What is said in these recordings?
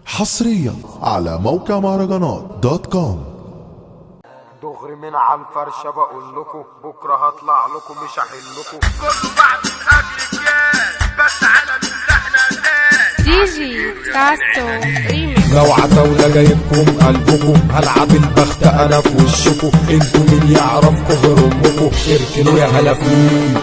حصريا على موقع مهرجانات دوت كوم دغري من على الفرشة بقول لكم بكرة هطلع لكم مش هحلكم كله بعد من أجل الجاز بس على من احنا ناس دي جي كاستو ريميكس لو عتاولة جايبكم قلبكم هلعب البخت انا في وشكم انتوا مين يعرفكم غير امكم اركنوا يا هلافين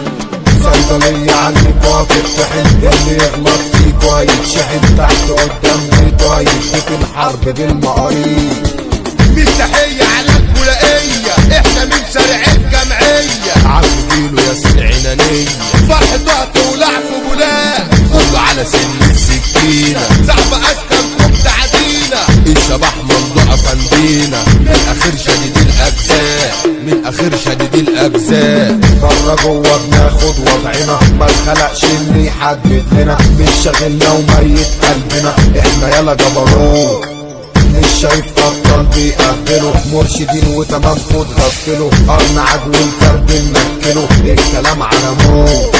صيدلية عليك وهتتحن اللي يغلط فيكوا هيتشحن تحت قدام بيته هيدي في الحرب بالمقاريض مش تحية على البولائية احنا من شارع الجمعية عالكيلو يا سيد عنانية فرح ضغط ولعب بولاق كله على سن السكينة صعب اسكنكم تعدينا الشبح منطقة فندينا من الاخير شديد الاجزاء من الاخير شديد الاجزاء بره جوه بناخد وضعنا ما اتخلقش اللي يحدد لنا مش شاغلنا وميت قلبنا احنا يلا جبروت مش شايف ابطال بيقفلوا مرشدين وتمام خد غفلوا قرن عدو الفرد نمكله الكلام على موت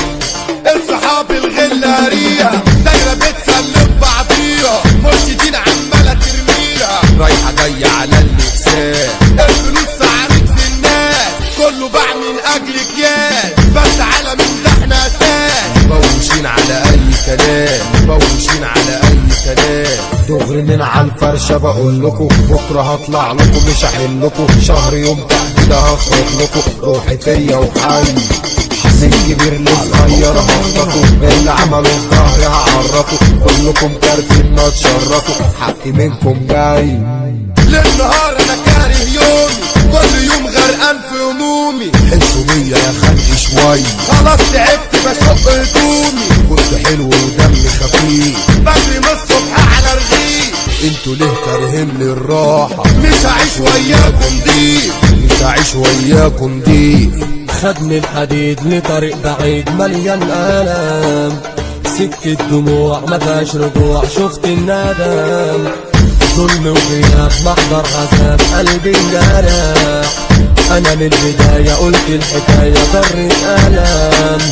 الصحاب الغلة ريها دايرة بتسلم بعضيها مرشدين عمالة ترميها رايحة جاية على اللسان الفلوس سعرت في الناس كله باع من اجل كياس بس على من ده احنا اساس مبوشين على اي كلام مبوشين على اي كلام دغري من على الفرشة بقول لكم بكرة هطلع لكم مش هحلكم شهر يوم تحديد هخرج لكم روحي فيا وحي حسين كبير لصغير هخطفه اللي عمله في ظهري هعرفه كلكم كارفين ما تشرفوا حقي منكم جاي للنهار انا كاره يومي كل يوم غرقان في همومي حسوا بيا يا خلقي شوي خلاص تعبت بشق هدومي كنت حلو ودمي خفيف بجري من الصبح على رغيف انتوا ليه كارهين الراحة مش هعيش وياكم ضيف مش هعيش وياكم ضيف خدني الحديد لطريق بعيد مليان ألم سكة دموع ما فيهاش رجوع شفت الندم ظلم وغياب محضر عذاب قلبي انجرح انا من البداية قلت الحكاية جرت ألم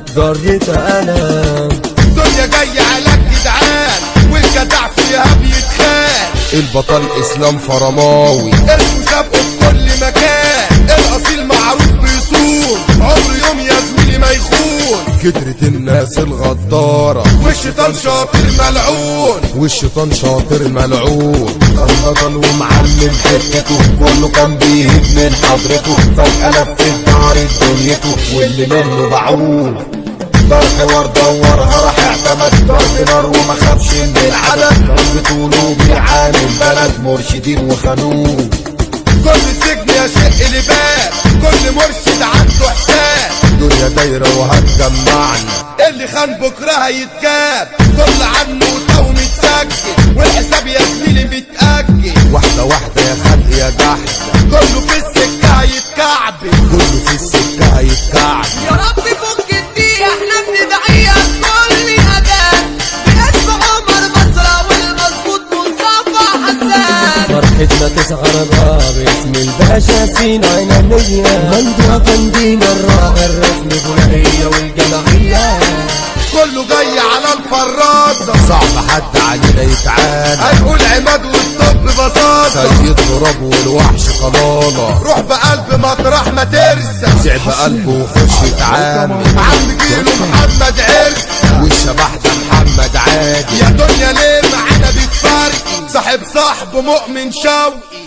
جرت ألم الدنيا جاية على الجدعان والجدع فيها بيتخان البطل اسلام فرماوي المسابقة في كل مكان الاصيل معروف بيصون عمر يوم يا زميلي ما يخون كترة الناس الغدارة والشيطان شاطر ملعون والشيطان شاطر ملعون كان بطل ومعلم حتته كله كان بيهب من حضرته فجأة لف الدار دنيته واللي منه بعول دار حوار دورها راح اعتمد ضرب نار وما خافش من العدد كان بطوله بيعاني البلد مرشدين وخانوه كل سجن يا شق لباب كل مرشد عنده حساب الدنيا دايرة وهتجمعنا اللي خان بكره هيتجاب كل عنه تو متسجل والحساب يا زميلي متأجل واحدة واحدة يا خلق يا جحدة كله في السكة هيتكعبل كله في السكة هيتكعب يا رب فك الدقيقة احنا بندعيها بكل أداء باسم عمر بصرة والمظبوط مصطفى حسان فرحتنا تسعر بقى باسم الباشا سين عينانية مندوب فندينا الراعي الرسمي بولائية والجماعية كله جاي على الفرازة صعب حد علينا يتعانى هنقول عماد والطب بساطة سيد غراب والوحش قلالة روح بقلب مطرح ما ترسى سعد بقلبه وخش يتعامل عم جيله محمد عرس والشبح ده محمد عادي يا دنيا ليه معانا بتفرقي صاحب صاحبه مؤمن شوقي